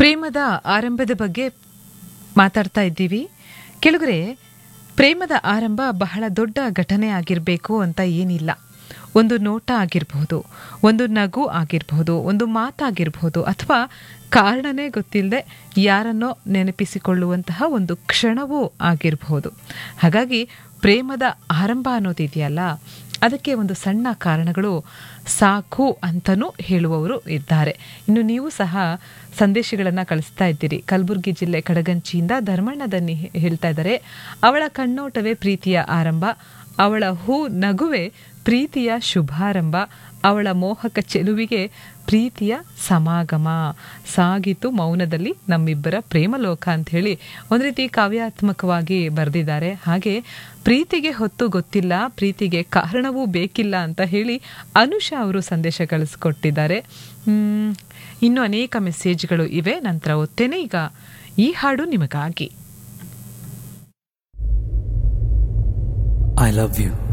ಪ್ರೇಮದ ಆರಂಭದ ಬಗ್ಗೆ ಮಾತಾಡ್ತಾ ಇದ್ದೀವಿ ಕೆಳಗರೆ ಪ್ರೇಮದ ಆರಂಭ ಬಹಳ ದೊಡ್ಡ ಘಟನೆ ಆಗಿರಬೇಕು ಅಂತ ಏನಿಲ್ಲ ಒಂದು ನೋಟ ಆಗಿರಬಹುದು ಒಂದು ನಗು ಆಗಿರಬಹುದು ಒಂದು ಮಾತಾಗಿರಬಹುದು ಅಥವಾ ಕಾರಣನೇ ಗೊತ್ತಿಲ್ಲದೆ ಯಾರನ್ನೋ ನೆನಪಿಸಿಕೊಳ್ಳುವಂತಹ ಒಂದು ಕ್ಷಣವೂ ಆಗಿರಬಹುದು ಹಾಗಾಗಿ ಪ್ರೇಮದ ಆರಂಭ ಅನ್ನೋದಿದೆಯಲ್ಲ ಅದಕ್ಕೆ ಒಂದು ಸಣ್ಣ ಕಾರಣಗಳು ಸಾಕು ಅಂತಲೂ ಹೇಳುವವರು ಇದ್ದಾರೆ ಇನ್ನು ನೀವು ಸಹ ಸಂದೇಶಗಳನ್ನು ಕಳಿಸ್ತಾ ಇದ್ದೀರಿ ಕಲಬುರಗಿ ಜಿಲ್ಲೆ ಕಡಗಂಚಿಯಿಂದ ಧರ್ಮಣ್ಣದನ್ನಿ ಹೇಳ್ತಾ ಇದ್ದಾರೆ ಅವಳ ಕಣ್ಣೋಟವೇ ಪ್ರೀತಿಯ ಆರಂಭ ಅವಳ ಹೂ ನಗುವೆ ಪ್ರೀತಿಯ ಶುಭಾರಂಭ ಅವಳ ಮೋಹಕ ಚೆಲುವಿಗೆ ಪ್ರೀತಿಯ ಸಮಾಗಮ ಸಾಗಿತು ಮೌನದಲ್ಲಿ ನಮ್ಮಿಬ್ಬರ ಪ್ರೇಮಲೋಕ ಅಂತ ಹೇಳಿ ಒಂದು ರೀತಿ ಕಾವ್ಯಾತ್ಮಕವಾಗಿ ಬರೆದಿದ್ದಾರೆ ಹಾಗೆ ಪ್ರೀತಿಗೆ ಹೊತ್ತು ಗೊತ್ತಿಲ್ಲ ಪ್ರೀತಿಗೆ ಕಾರಣವೂ ಬೇಕಿಲ್ಲ ಅಂತ ಹೇಳಿ ಅನುಷಾ ಅವರು ಸಂದೇಶ ಕಳಿಸ್ಕೊಟ್ಟಿದ್ದಾರೆ ಮ್, ಇನ್ನು ಅನೇಕ ಮೆಸೇಜ್ಗಳು ಇವೆ ನಂತರ ಓದ್ತೇನೆ ಈಗ ಈ ಹಾಡು ನಿಮಗಾಗಿ I love you.